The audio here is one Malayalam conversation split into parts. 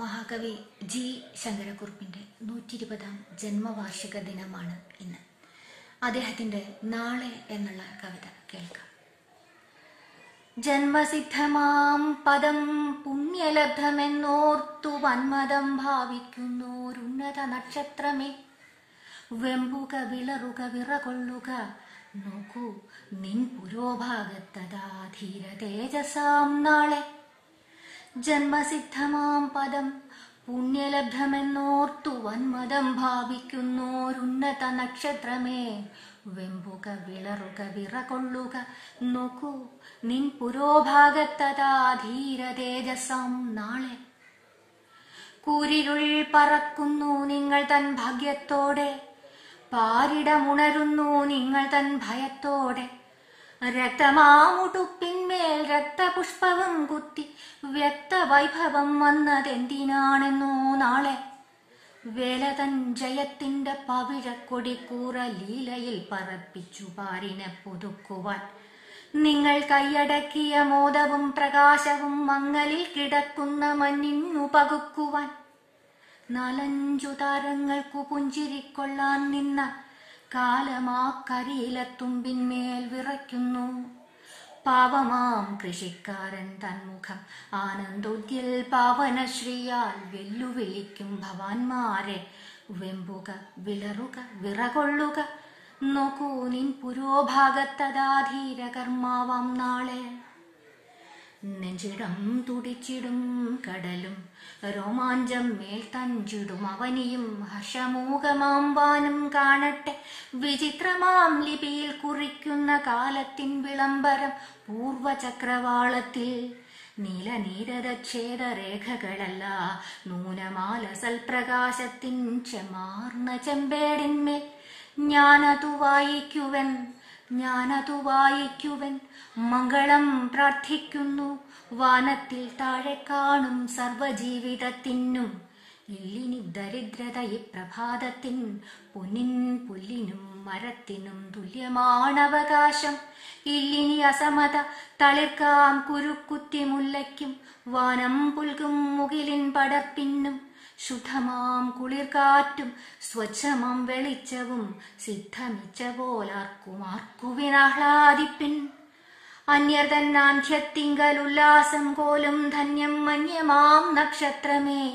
മഹാകവി ജി ശങ്കരക്കുറുപ്പിൻ്റെ നൂറ്റി ഇരുപതാം ജന്മവാർഷിക ദിനമാണ് ഇന്ന് അദ്ദേഹത്തിൻ്റെ നാളെ എന്നുള്ള കവിത കേൾക്കാം ജന്മസിദ്ധമാം പദം പുണ്യലബ്ധമെന്നോർത്തു വന്മതം ഭാവിക്കുന്നോരുന്നത നക്ഷത്രമേ വെമ്പുക വിളറുക വിറകൊള്ളുക നോക്കൂ നിൻ പുരോഭാഗത്തതാ ധീര തേജസാം നാളെ ജന്മസിദ്ധമാം പദം പുണ്യലബ്ധമെന്നോർത്തു വന്മതം ഭാവിക്കുന്നോരുന്നത നക്ഷത്രമേ വെമ്പുക വിളറുക വിറകൊള്ളുക നോക്കൂ നിൻ പുരോഭാഗത്തതാ ധീര തേജസാം നാളെ കൂരിരുൾ പറക്കുന്നു നിങ്ങൾ തൻ ഭാഗ്യത്തോടെ പാരിടമുണരുന്നു നിങ്ങൾ തൻ ഭയത്തോടെ രക്തമാമുടുപ്പിന്മേൽ രക്തപുഷ്പവും കുത്തി വ്യക്തവൈഭവം വന്നതെന്തിനാണെന്നോ നാളെ വേലതൻ ജയത്തിന്റെ പവിഴക്കൊടിക്കൂറ ലീലയിൽ പറപ്പിച്ചു പാരിനെ പുതുക്കുവാൻ നിങ്ങൾ കൈയടക്കിയ മോദവും പ്രകാശവും മങ്ങലിൽ കിടക്കുന്ന മഞ്ഞിന്നു പകുക്കുവാൻ നാലഞ്ചു താരങ്ങൾക്കു പുഞ്ചിരിക്കൊള്ളാൻ നിന്ന കാലമാ കരിയിലത്തുമ്പിന്മേൽ വിറയ്ക്കുന്നു പാവമാം കൃഷിക്കാരൻ തന്മുഖം ആനന്ദോദ്യൽ പാവനശ്രീയാൽ വെല്ലുവിളിക്കും ഭവാന്മാരെ വെമ്പുക വിളറുക വിറകൊള്ളുക നോക്കൂ നിൻ പുരോഭാഗത്തതാധീര കർമാവാം നാളെ നെഞ്ചിടം തുടിച്ചിടും കടലും രോമാഞ്ചം മേൽ തഞ്ചിടും അവനിയും ഹർഷമൂകമാമ്പാനും കാണട്ടെ വിചിത്രമാം ലിപിയിൽ കുറിക്കുന്ന കാലത്തിൻ വിളംബരം പൂർവചക്രവാളത്തിൽ നീലനീരതച്ഛേദരേഖകളല്ല നൂനമാല സൽപ്രകാശത്തിൻ ചെമാർന്ന ചെമ്പേടിന്മേൽ ഞാനതു വായിക്കുവൻ ഞാനതു വായിക്കുവൻ മംഗളം പ്രാർത്ഥിക്കുന്നു വാനത്തിൽ താഴെ കാണും സർവജീവിതത്തിനും ഇല്ലിനി ദരിദ്രത ഈ പ്രഭാതത്തിൻ പൊന്നിൻ പുല്ലിനും മരത്തിനും തുല്യമാണവകാശം ഇല്ലിനി അസമത തളിർക്കാം കുരുക്കുത്തി മുല്ലയ്ക്കും വാനം പുൽകും മുകിലിൻ പടർപ്പിന്നും ശുദ്ധമാം കുളിർകാറ്റും സ്വച്ഛമാം വെളിച്ചവും സിദ്ധമിച്ച പോലാർക്കും ആർക്കുവിനാഹ്ലാദിപ്പിൻ അന്യർ തന്നാന്ധ്യത്തിങ്കൽ ഉല്ലാസം കോലും ധന്യം മന്യമാം നക്ഷത്രമേ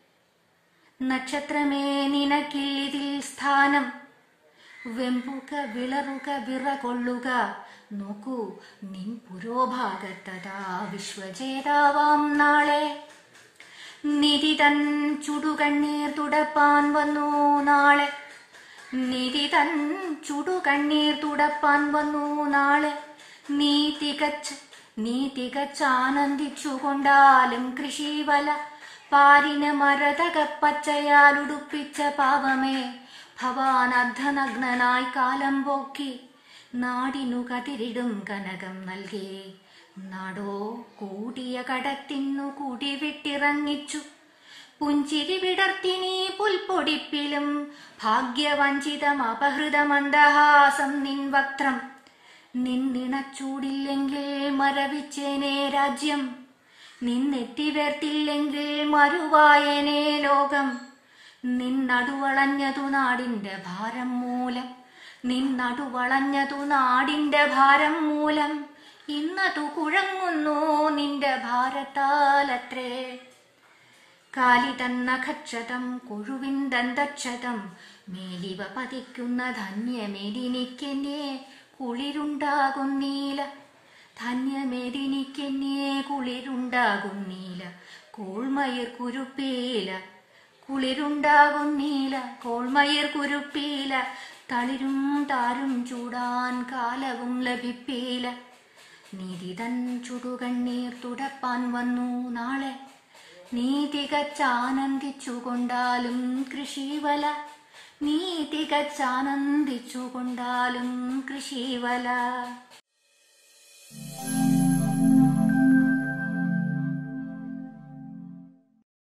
നക്ഷത്രമേ നിനക്കില്ലിതിൽ സ്ഥാനം വെമ്പുക വിളറുക വിറകൊള്ളുക നോക്കൂ നിൻ പുരോഭാഗത്തതാ വിശ്വജേതാവാം നാളെ നിധി തൻ ചുടുകണ്ണീർ തുടപ്പാൻ വന്നു നാളെ നിധി തൻ ചുടുകണ്ണീർ തുടപ്പാൻ വന്നു നാളെ നീ തികച്ച് നീ തികച്ചാനന്ദിച്ചുകൊണ്ടാലും കൃഷിവല പാരിന് മരതക പച്ചയാൽ ഉടുപ്പിച്ച പാവമേ ഭവാൻ അർദ്ധനഗ്നനായി കാലം പോക്കി നാടിനു കതിരിടും കനകം നൽകി നാടോ കൂടിയ കടത്തിന്നു കൂടി വിട്ടിറങ്ങിച്ചു പുഞ്ചിരി വിടർത്തിനി പുൽപ്പൊടിപ്പിലും ഭാഗ്യവഞ്ചിതം അപഹൃതമന്ദഹാസം നിൻ വക്രം നിന്നിണച്ചൂടില്ലെങ്കിൽ മരവിച്ചേനേ രാജ്യം നിന്നെത്തിവേർത്തില്ലെങ്കിൽ മരുവായനേ ലോകം നിന്നടുവളഞ്ഞതു നാടിന്റെ ഭാരം മൂലം നിന്നടുവളഞ്ഞതു നാടിന്റെ ഭാരം മൂലം ഇന്നതു കുഴങ്ങുന്നു നിന്റെ ഭാരത്താലത്രേ കാലി തന്നഖക്ഷതം കൊഴുവിൻ ദന്തക്ഷതം മേലിവ പതിക്കുന്ന ധന്യമേദിനിക്കെന്നെ കുളിരുണ്ടാകുന്നീല ധന്യമേദിനിക്കെന്നെ കുളിരുണ്ടാകുന്നീല കോൾമയിർ കുരുപ്പീല കുളിരുണ്ടാകുന്നീല കോൾമയിർ കുരുപ്പീല തളിരും താരും ചൂടാൻ കാലവും ലഭിപ്പീല നീതി തൻ ചുടുകണ്ണീർ തുടപ്പാൻ വന്നു നാളെ നീ തികച്ചാനന്ദിച്ചുകൊണ്ടാലും കൃഷിവല നീ തികച്ചാനന്ദിച്ചുകൊണ്ടാലും കൃഷിവല